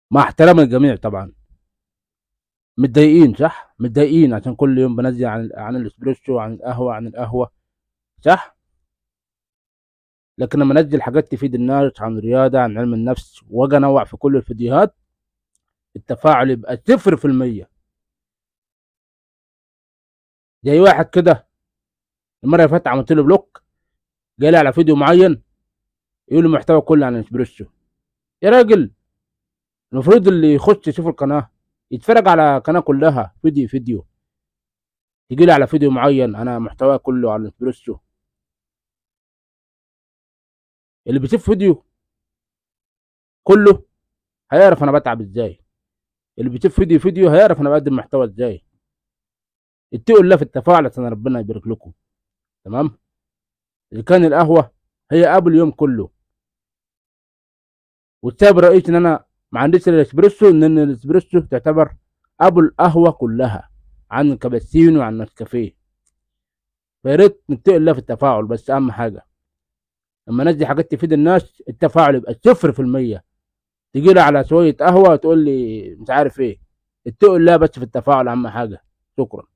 مع احترام الجميع طبعا متضايقين صح متضايقين عشان كل يوم بنزل عن عن الاسبريسو عن القهوه عن القهوه صح لكن لما انزل حاجات تفيد الناس عن الرياضه عن علم النفس واجي انوع في كل الفيديوهات التفاعل يبقى صفر في المية زي واحد كده المرة اللي فاتت عملت له بلوك جالي على فيديو معين يقول لي المحتوى كله عن الاسبريسو يا راجل المفروض اللي يخش يشوف القناة يتفرج على القناة كلها فيديو فيديو يجي لي على فيديو معين انا محتواه كله عن الاسبريسو اللي بيشوف فيديو كله هيعرف انا بتعب ازاي اللي بيشوف فيديو فيديو هيعرف انا بقدم محتوى ازاي اتقوا الله في التفاعل عشان ربنا يبارك لكم تمام اذا كان القهوه هي ابو اليوم كله والسبب الرئيسي ان انا ما عنديش الاسبريسو ان الاسبريسو تعتبر ابو القهوه كلها عن الكابتشينو وعن النسكافيه فيا ريت نتقي الله في التفاعل بس اهم حاجه لما انزل حاجات تفيد الناس التفاعل يبقى صفر في المية تجي لي على شويه قهوه تقول لي مش عارف ايه اتقوا الله بس في التفاعل اهم حاجه شكرا